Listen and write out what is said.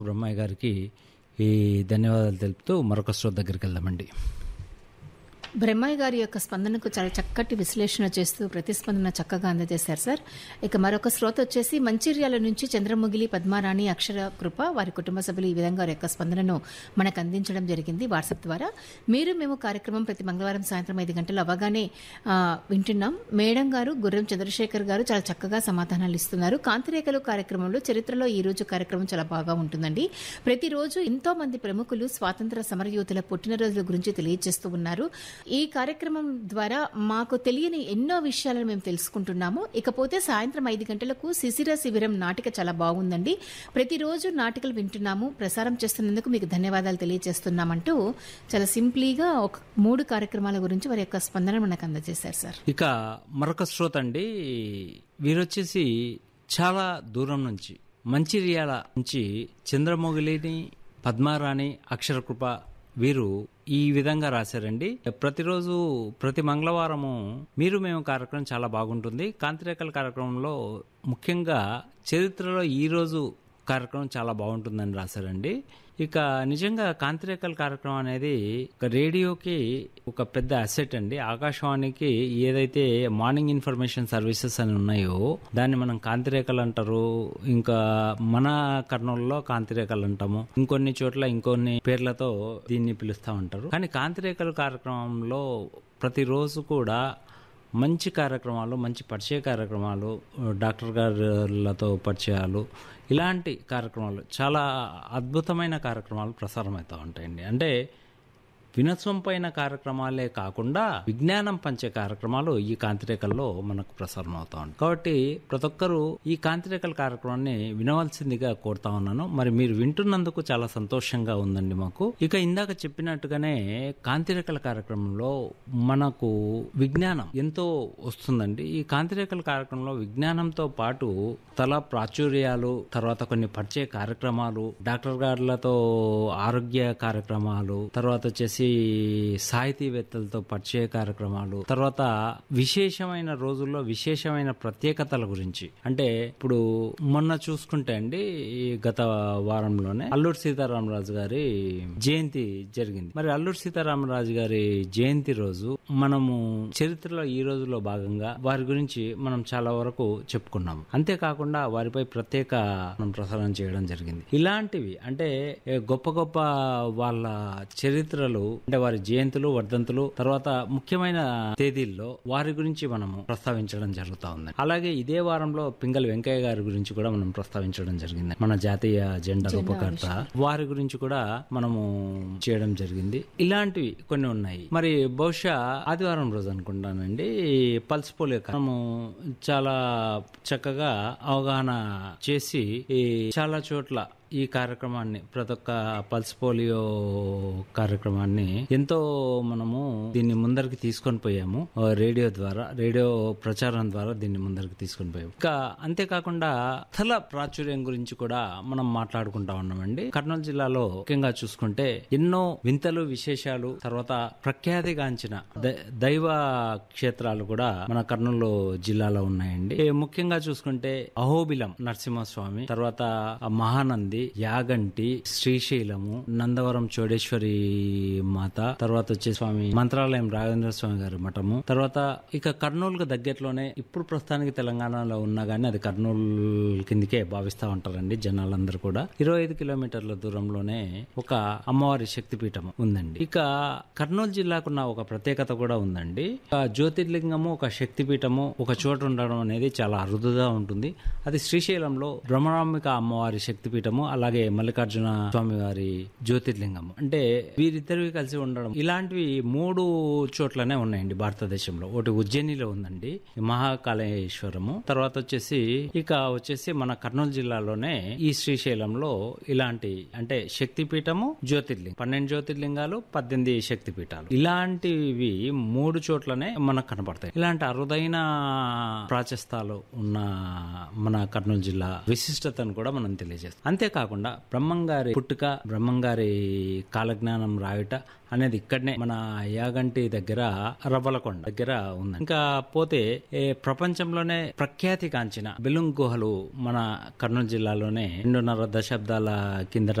బ్రహ్మయ్య గారికి ఈ ధన్యవాదాలు తెలుపుతూ మరొక శ్రోత దగ్గరికి వెళ్దామండి బ్రహ్మయ్య గారి యొక్క స్పందనకు చాలా చక్కటి విశ్లేషణ చేస్తూ ప్రతిస్పందన చక్కగా అందజేశారు సార్ ఇక మరొక శ్రోత వచ్చేసి మంచిర్యాల నుంచి చంద్రముగిలి పద్మారాణి అక్షర కృప వారి కుటుంబ సభ్యులు ఈ విధంగా వారి యొక్క స్పందనను మనకు అందించడం జరిగింది వాట్సాప్ ద్వారా మీరు మేము కార్యక్రమం ప్రతి మంగళవారం సాయంత్రం ఐదు గంటలు అవగానే ఆ, వింటున్నాం మేడం గారు గుర్రం చంద్రశేఖర్ గారు చాలా చక్కగా సమాధానాలు ఇస్తున్నారు కాంతిరేఖలు కార్యక్రమంలో చరిత్రలో ఈ రోజు కార్యక్రమం చాలా బాగా ఉంటుందండి ప్రతిరోజు ఎంతో మంది ప్రముఖులు స్వాతంత్ర సమరయోధుల పుట్టినరోజుల గురించి తెలియజేస్తూ ఉన్నారు ఈ కార్యక్రమం ద్వారా మాకు తెలియని ఎన్నో విషయాలను మేము తెలుసుకుంటున్నాము ఇకపోతే సాయంత్రం ఐదు గంటలకు శిశిర శిబిరం నాటిక చాలా బాగుందండి ప్రతిరోజు నాటికలు వింటున్నాము ప్రసారం చేస్తున్నందుకు మీకు ధన్యవాదాలు తెలియజేస్తున్నామంటూ చాలా సింప్లీగా ఒక మూడు కార్యక్రమాల గురించి వారి యొక్క స్పందన మనకు అందజేశారు సార్ ఇక మరొక శ్రోత అండి వీరొచ్చేసి చాలా దూరం నుంచి మంచిర్యాల నుంచి చంద్రమొగిలిని పద్మారాణి అక్షరకృప వీరు ఈ విధంగా రాశారండి ప్రతిరోజు ప్రతి మంగళవారము మీరు మేము కార్యక్రమం చాలా బాగుంటుంది కాంతిరేఖల కార్యక్రమంలో ముఖ్యంగా చరిత్రలో ఈ రోజు కార్యక్రమం చాలా బాగుంటుందని రాశారండి ఇక నిజంగా కాంతిరేఖల కార్యక్రమం అనేది ఒక రేడియోకి ఒక పెద్ద అసెట్ అండి ఆకాశవాణికి ఏదైతే మార్నింగ్ ఇన్ఫర్మేషన్ సర్వీసెస్ అని ఉన్నాయో దాన్ని మనం కాంతిరేఖలు అంటారు ఇంకా మన కర్నూలులో కాంతిరేఖలు అంటాము ఇంకొన్ని చోట్ల ఇంకొన్ని పేర్లతో దీన్ని పిలుస్తూ ఉంటారు కానీ కాంతిరేఖల కార్యక్రమంలో ప్రతిరోజు కూడా మంచి కార్యక్రమాలు మంచి పరిచయ కార్యక్రమాలు డాక్టర్ గారులతో పరిచయాలు ఇలాంటి కార్యక్రమాలు చాలా అద్భుతమైన కార్యక్రమాలు ప్రసారం అవుతూ ఉంటాయండి అంటే వినోత్సవం పైన కార్యక్రమాలే కాకుండా విజ్ఞానం పంచే కార్యక్రమాలు ఈ కాంతిరేఖల్లో మనకు ప్రసారం అవుతా ఉంటాయి కాబట్టి ప్రతి ఒక్కరూ ఈ కాంతిరేఖల కార్యక్రమాన్ని వినవలసిందిగా కోరుతా ఉన్నాను మరి మీరు వింటున్నందుకు చాలా సంతోషంగా ఉందండి మాకు ఇక ఇందాక చెప్పినట్టుగానే కాంతిరేఖల కార్యక్రమంలో మనకు విజ్ఞానం ఎంతో వస్తుందండి ఈ కాంతిరేఖల కార్యక్రమంలో విజ్ఞానంతో పాటు తల ప్రాచుర్యాలు తర్వాత కొన్ని పరిచయ కార్యక్రమాలు డాక్టర్ గారులతో ఆరోగ్య కార్యక్రమాలు తర్వాత వచ్చేసి సాహితీవేత్తలతో పరిచయ కార్యక్రమాలు తర్వాత విశేషమైన రోజుల్లో విశేషమైన ప్రత్యేకతల గురించి అంటే ఇప్పుడు మొన్న చూసుకుంటే అండి ఈ గత వారంలోనే అల్లూరు సీతారామరాజు గారి జయంతి జరిగింది మరి అల్లూరు సీతారామరాజు గారి జయంతి రోజు మనము చరిత్రలో ఈ రోజులో భాగంగా వారి గురించి మనం చాలా వరకు చెప్పుకున్నాము అంతేకాకుండా వారిపై ప్రత్యేక మనం ప్రసారం చేయడం జరిగింది ఇలాంటివి అంటే ఏ, గొప్ప గొప్ప వాళ్ళ చరిత్రలు అంటే వారి జయంతులు వర్ధంతులు తర్వాత ముఖ్యమైన తేదీల్లో వారి గురించి మనము ప్రస్తావించడం జరుగుతా ఉంది అలాగే ఇదే వారంలో పింగళి వెంకయ్య గారి గురించి కూడా మనం ప్రస్తావించడం జరిగింది మన జాతీయ జెండా రూపకర్త వారి గురించి కూడా మనము చేయడం జరిగింది ఇలాంటివి కొన్ని ఉన్నాయి మరి బహుశా ఆదివారం రోజు అనుకుంటానండి పల్స్ పోలియో మనము చాలా చక్కగా అవగాహన చేసి ఈ చాలా చోట్ల ఈ కార్యక్రమాన్ని ప్రతి ఒక్క పల్స్ పోలియో కార్యక్రమాన్ని ఎంతో మనము దీన్ని ముందరికి తీసుకొని పోయాము ఆ, రేడియో ద్వారా రేడియో ప్రచారం ద్వారా దీన్ని ముందరికి తీసుకొని పోయాము ఇంకా అంతేకాకుండా స్థల ప్రాచుర్యం గురించి కూడా మనం మాట్లాడుకుంటా ఉన్నామండి కర్నూలు జిల్లాలో ముఖ్యంగా చూసుకుంటే ఎన్నో వింతలు విశేషాలు తర్వాత ప్రఖ్యాతిగాంచిన ద- దైవ క్షేత్రాలు కూడా మన కర్నూలు జిల్లాలో ఉన్నాయండి ఏ ముఖ్యంగా చూసుకుంటే అహోబిలం నరసింహస్వామి తర్వాత మహానంది యాగంటి శ్రీశైలము నందవరం చోడేశ్వరి మాత తర్వాత వచ్చే స్వామి మంత్రాలయం రాఘవేంద్ర స్వామి గారి మఠము తర్వాత ఇక కర్నూలుకు దగ్గరలోనే ఇప్పుడు ప్రస్తుతానికి తెలంగాణలో ఉన్నా గానీ అది కర్నూలు కిందికే భావిస్తా ఉంటారండి జనాలందరూ కూడా ఇరవై ఐదు కిలోమీటర్ల దూరంలోనే ఒక అమ్మవారి శక్తిపీఠం ఉందండి ఇక కర్నూలు జిల్లాకున్న ఒక ప్రత్యేకత కూడా ఉందండి ఒక జ్యోతిర్లింగము ఒక శక్తిపీఠము ఒక చోట ఉండడం అనేది చాలా అరుదుగా ఉంటుంది అది శ్రీశైలంలో బ్రహ్మరాంబిక అమ్మవారి శక్తిపీఠము అలాగే మల్లికార్జున స్వామి వారి జ్యోతిర్లింగము అంటే వీరిద్దరివి కలిసి ఉండడం ఇలాంటివి మూడు చోట్లనే ఉన్నాయండి భారతదేశంలో ఒకటి ఉజ్జయినిలో ఉందండి మహాకాళేశ్వరము తర్వాత వచ్చేసి ఇక వచ్చేసి మన కర్నూలు జిల్లాలోనే ఈ శ్రీశైలంలో ఇలాంటి అంటే శక్తిపీఠము జ్యోతిర్లింగం పన్నెండు జ్యోతిర్లింగాలు పద్దెనిమిది శక్తిపీఠాలు ఇలాంటివి మూడు చోట్లనే మనకు కనపడతాయి ఇలాంటి అరుదైన ప్రాచస్తాలు ఉన్న మన కర్నూలు జిల్లా విశిష్టతను కూడా మనం తెలియజేస్తాం అంతేకాకుండా కాకుండా బ్రహ్మంగారి పుట్టుక బ్రహ్మంగారి కాలజ్ఞానం రాయుట అనేది ఇక్కడనే మన యాగంటి దగ్గర రవ్వలకొండ దగ్గర ఉంది ఇంకా పోతే ఏ ప్రపంచంలోనే ప్రఖ్యాతి కాంచిన బెలుం గుహలు మన కర్నూలు జిల్లాలోనే రెండున్నర దశాబ్దాల కిందట